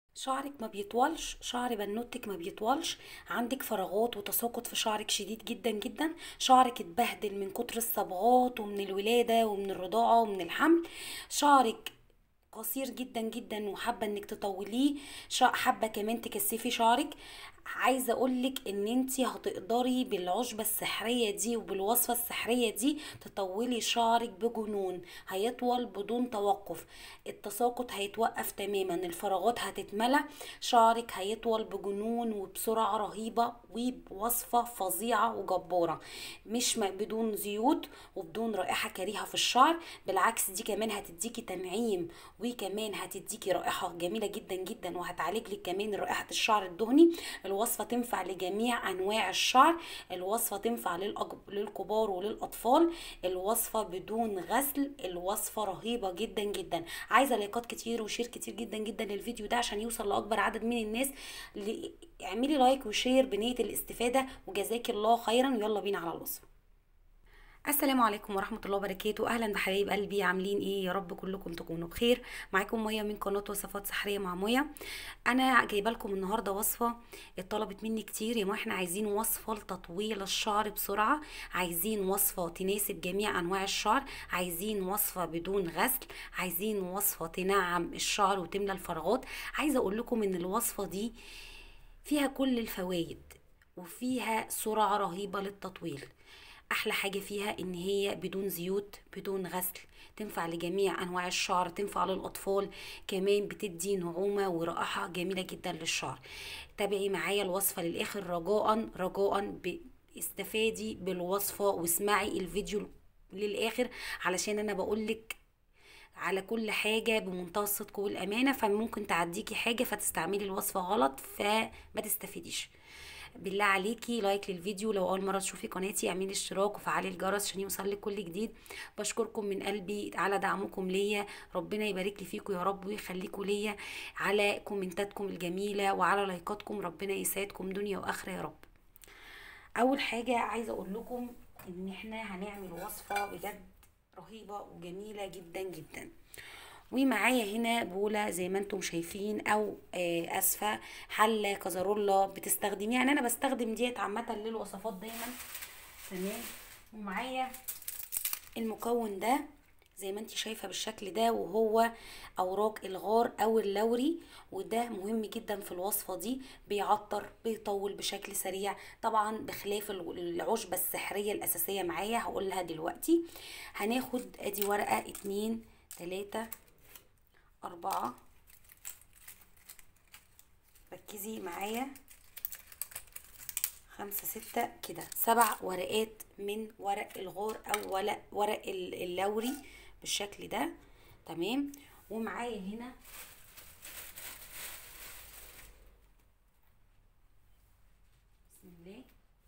شعرك ما بيطولش شعر بنوتك ما بيطولش عندك فراغات وتساقط في شعرك شديد جدا جدا شعرك اتبهدل من كتر الصبغات ومن الولادة ومن الرضاعة ومن الحمل شعرك قصير جدا جدا وحابه انك تطوليه شا- حابه كمان تكثفي شعرك عايزه اقولك ان انتي هتقدري بالعشبه السحريه دي وبالوصفه السحريه دي تطولي شعرك بجنون هيطول بدون توقف التساقط هيتوقف تماما الفراغات هتتملى شعرك هيطول بجنون وبسرعه رهيبه وبوصفه فظيعه وجباره مش م- بدون زيوت وبدون رائحه كريهه في الشعر بالعكس دي كمان هتديكي تنعيم وكمان هتديكي رائحه جميله جدا جدا وهتعالج لك كمان رائحه الشعر الدهني الوصفه تنفع لجميع انواع الشعر الوصفه تنفع للأج... للكبار وللاطفال الوصفه بدون غسل الوصفه رهيبه جدا جدا عايزه لايكات كتير وشير كتير جدا جدا للفيديو ده عشان يوصل لاكبر عدد من الناس ل... اعملي لايك وشير بنيه الاستفاده وجزاك الله خيرا ويلا بينا على الوصفه السلام عليكم ورحمة الله وبركاته أهلا بحبايب قلبي عاملين إيه يا رب كلكم تكونوا بخير معاكم مية من قناة وصفات سحرية مع مية أنا جايبة لكم النهاردة وصفة اتطلبت مني كتير يا ما احنا عايزين وصفة لتطويل الشعر بسرعة عايزين وصفة تناسب جميع أنواع الشعر عايزين وصفة بدون غسل عايزين وصفة تنعم الشعر وتملى الفراغات عايزة أقول لكم إن الوصفة دي فيها كل الفوائد وفيها سرعة رهيبة للتطويل احلى حاجة فيها ان هي بدون زيوت بدون غسل تنفع لجميع انواع الشعر تنفع للاطفال كمان بتدي نعومة ورائحة جميلة جدا للشعر تابعي معايا الوصفة للاخر رجاء رجاء ب- استفادي بالوصفة واسمعي الفيديو للاخر علشان انا بقولك على كل حاجة بمنتهى الصدق والأمانة فممكن تعديكي حاجة فتستعملي الوصفة غلط فما تستفيديش بالله عليكي لايك للفيديو لو اول مره تشوفي قناتي اعملي اشتراك وفعلي الجرس عشان يوصلك كل جديد بشكركم من قلبي على دعمكم ليا ربنا يبارك لي فيكم يا رب ويخليكم ليا على كومنتاتكم الجميله وعلى لايكاتكم ربنا يسعدكم دنيا واخره يا رب اول حاجه عايزه اقول لكم ان احنا هنعمل وصفه بجد رهيبه وجميله جدا جدا ومعايا هنا بولة زي ما انتم شايفين او آه، اسفة حلة كزرولة بتستخدميها يعني انا بستخدم ديت عامة للوصفات دايما تمام ومعايا المكون ده زي ما انت شايفة بالشكل ده وهو اوراق الغار او اللوري وده مهم جدا في الوصفة دي بيعطر بيطول بشكل سريع طبعا بخلاف ال- العشبة السحرية الاساسية معايا هقولها دلوقتي هناخد ادي ورقة اتنين تلاتة أربعة ركزي معايا خمسة ستة كده سبع ورقات من ورق الغار أو ورق ورق ال- اللوري بالشكل ده تمام ومعايا هنا بسم الله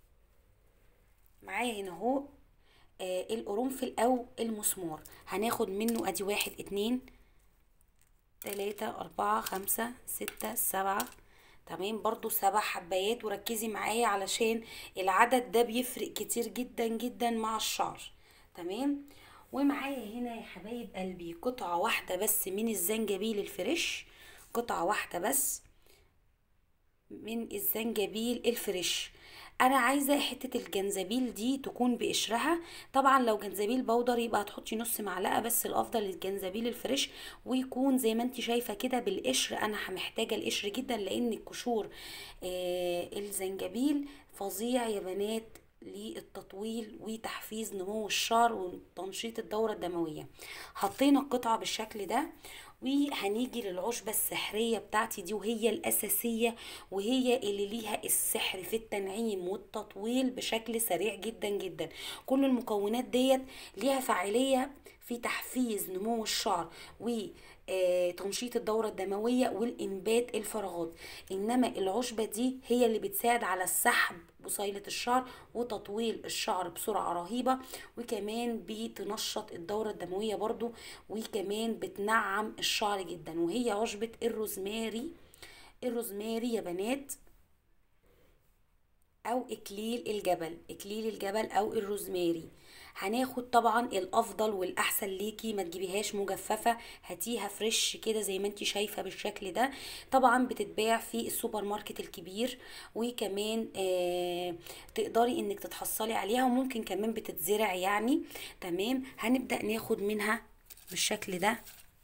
معايا هنا اهو آه القرنفل أو المسمار هناخد منه أدي واحد اتنين تلاتة أربعة خمسة ستة سبعة تمام برضو سبع حبايات وركزي معايا علشان العدد ده بيفرق كتير جدا جدا مع الشعر تمام ومعايا هنا يا حبايب قلبي قطعة واحدة بس من الزنجبيل الفريش قطعة واحدة بس من الزنجبيل الفريش انا عايزه حته الجنزبيل دي تكون بقشرها طبعا لو جنزبيل بودر يبقى هتحطي نص معلقه بس الافضل الجنزبيل الفريش ويكون زي ما انت شايفه كده بالقشر انا محتاجه القشر جدا لان القشور آه الزنجبيل فظيع يا بنات للتطويل وتحفيز نمو الشعر وتنشيط الدورة الدموية حطينا القطعة بالشكل ده وهنيجي للعشبة السحرية بتاعتي دي وهي الأساسية وهي اللي ليها السحر في التنعيم والتطويل بشكل سريع جدا جدا كل المكونات ديت ليها فاعلية في تحفيز نمو الشعر و آه، تنشيط الدورة الدموية والإنبات الفراغات إنما العشبة دي هي اللي بتساعد على السحب بصيلة الشعر وتطويل الشعر بسرعة رهيبة وكمان بتنشط الدورة الدموية برضو وكمان بتنعم الشعر جدا وهي عشبة الروزماري الروزماري يا بنات او اكليل الجبل اكليل الجبل او الروزماري هناخد طبعا الافضل والاحسن ليكي ما تجيبيهاش مجففه هاتيها فريش كده زي ما انت شايفه بالشكل ده طبعا بتتباع في السوبر ماركت الكبير وكمان آه تقدري انك تتحصلي عليها وممكن كمان بتتزرع يعني تمام هنبدا ناخد منها بالشكل ده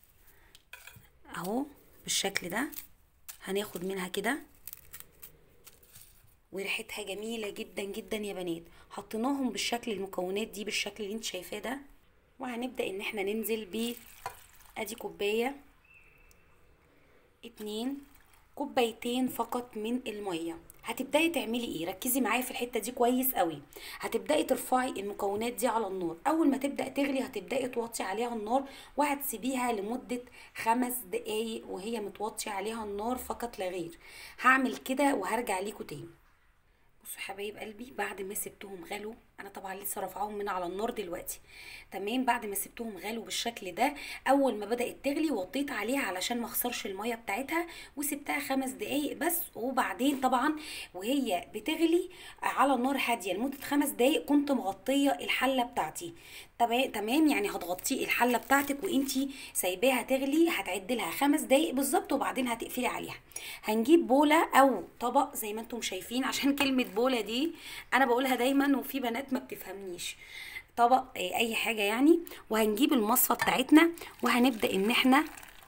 اهو بالشكل ده هناخد منها كده وريحتها جميلة جدا جدا يا بنات حطيناهم بالشكل المكونات دي بالشكل اللي انت شايفاه ده وهنبدأ ان احنا ننزل ب ادي كوباية اتنين كوبايتين فقط من المية هتبداي تعملي ايه ركزي معايا في الحته دي كويس قوي هتبداي ترفعي المكونات دي على النار اول ما تبدا تغلي هتبداي توطي عليها النار وهتسيبيها لمده خمس دقايق وهي متوطي عليها النار فقط لا غير هعمل كده وهرجع ليكوا تاني بصوا حبايب قلبي بعد ما سبتهم غلوا انا طبعا لسه رافعاهم من على النار دلوقتي تمام بعد ما سبتهم غلوا بالشكل ده اول ما بدات تغلي وطيت عليها علشان ما اخسرش الميه بتاعتها وسبتها خمس دقايق بس وبعدين طبعا وهي بتغلي على نار هاديه لمده خمس دقايق كنت مغطيه الحله بتاعتي تمام يعني هتغطي الحله بتاعتك وانتي سايباها تغلي هتعد لها خمس دقايق بالظبط وبعدين هتقفلي عليها هنجيب بوله او طبق زي ما انتم شايفين عشان كلمه بوله دي انا بقولها دايما وفي بنات ما بتفهمنيش طبق اي حاجه يعني وهنجيب المصفى بتاعتنا وهنبدا ان احنا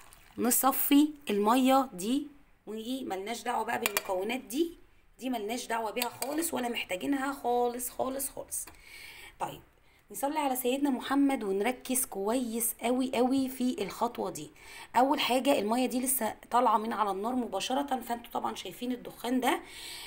نصفي الميه دي وملناش دعوه بقى بالمكونات دي دي ملناش دعوه بيها خالص ولا محتاجينها خالص خالص خالص طيب نصلي على سيدنا محمد ونركز كويس قوي قوي في الخطوه دي اول حاجه الميه دي لسه طالعه من على النار مباشره فانتوا طبعا شايفين الدخان ده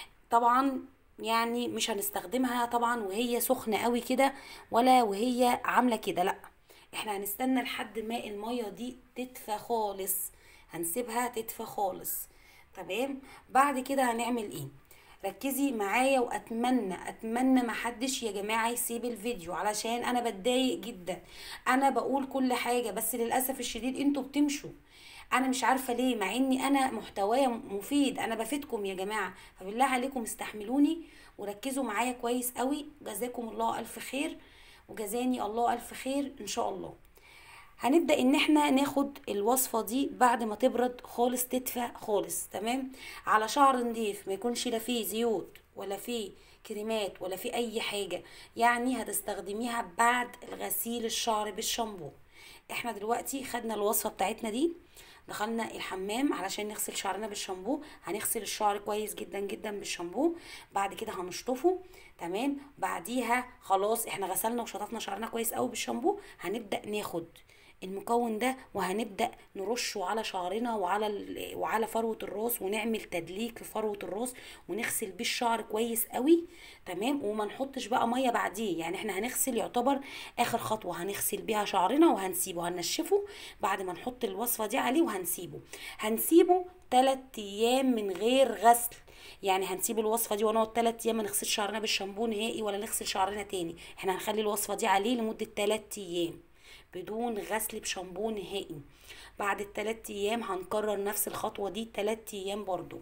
طبعا يعني مش هنستخدمها طبعا وهي سخنه قوي كده ولا وهي عامله كده لا احنا هنستنى لحد ما الميه دي تدفى خالص هنسيبها تدفى خالص تمام بعد كده هنعمل ايه ركزي معايا واتمنى اتمنى محدش يا جماعه يسيب الفيديو علشان انا بتضايق جدا انا بقول كل حاجه بس للاسف الشديد انتوا بتمشوا انا مش عارفه ليه مع اني انا محتوايا مفيد انا بفيدكم يا جماعه فبالله عليكم استحملوني وركزوا معايا كويس قوي جزاكم الله الف خير وجزاني الله الف خير ان شاء الله هنبدا ان احنا ناخد الوصفه دي بعد ما تبرد خالص تدفى خالص تمام على شعر نضيف ما يكونش لا فيه زيوت ولا فيه كريمات ولا فيه اي حاجه يعني هتستخدميها بعد الغسيل الشعر بالشامبو احنا دلوقتي خدنا الوصفه بتاعتنا دي دخلنا الحمام علشان نغسل شعرنا بالشامبو هنغسل الشعر كويس جدا جدا بالشامبو بعد كده هنشطفه تمام بعديها خلاص احنا غسلنا وشطفنا شعرنا كويس قوي بالشامبو هنبدا ناخد المكون ده وهنبدا نرشه على شعرنا وعلى وعلى فروه الراس ونعمل تدليك لفروه الراس ونغسل بيه الشعر كويس قوي تمام وما نحطش بقى ميه بعديه يعني احنا هنغسل يعتبر اخر خطوه هنغسل بيها شعرنا وهنسيبه هننشفه بعد ما نحط الوصفه دي عليه وهنسيبه هنسيبه 3 ايام من غير غسل يعني هنسيب الوصفه دي ونقعد 3 ايام ما نغسلش شعرنا بالشامبو نهائي ولا نغسل شعرنا تاني احنا هنخلي الوصفه دي عليه لمده 3 ايام بدون غسل بشامبو نهائي بعد التلات ايام هنكرر نفس الخطوه دي تلات ايام برضو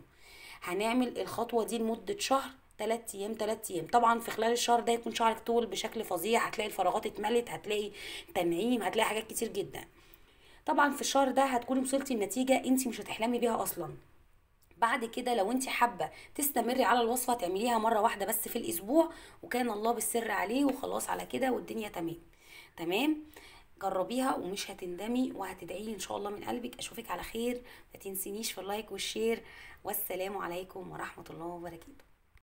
هنعمل الخطوه دي لمده شهر تلات ايام تلات ايام طبعا في خلال الشهر ده يكون شعرك طول بشكل فظيع هتلاقي الفراغات اتملت هتلاقي تنعيم هتلاقي حاجات كتير جدا طبعا في الشهر ده هتكوني وصلتي لنتيجه انت مش هتحلمي بيها اصلا بعد كده لو انت حابه تستمري على الوصفه تعمليها مره واحده بس في الاسبوع وكان الله بالسر عليه وخلاص على كده والدنيا تمام تمام جربيها ومش هتندمي وهتدعي لي ان شاء الله من قلبك اشوفك على خير ما تنسينيش في اللايك والشير والسلام عليكم ورحمه الله وبركاته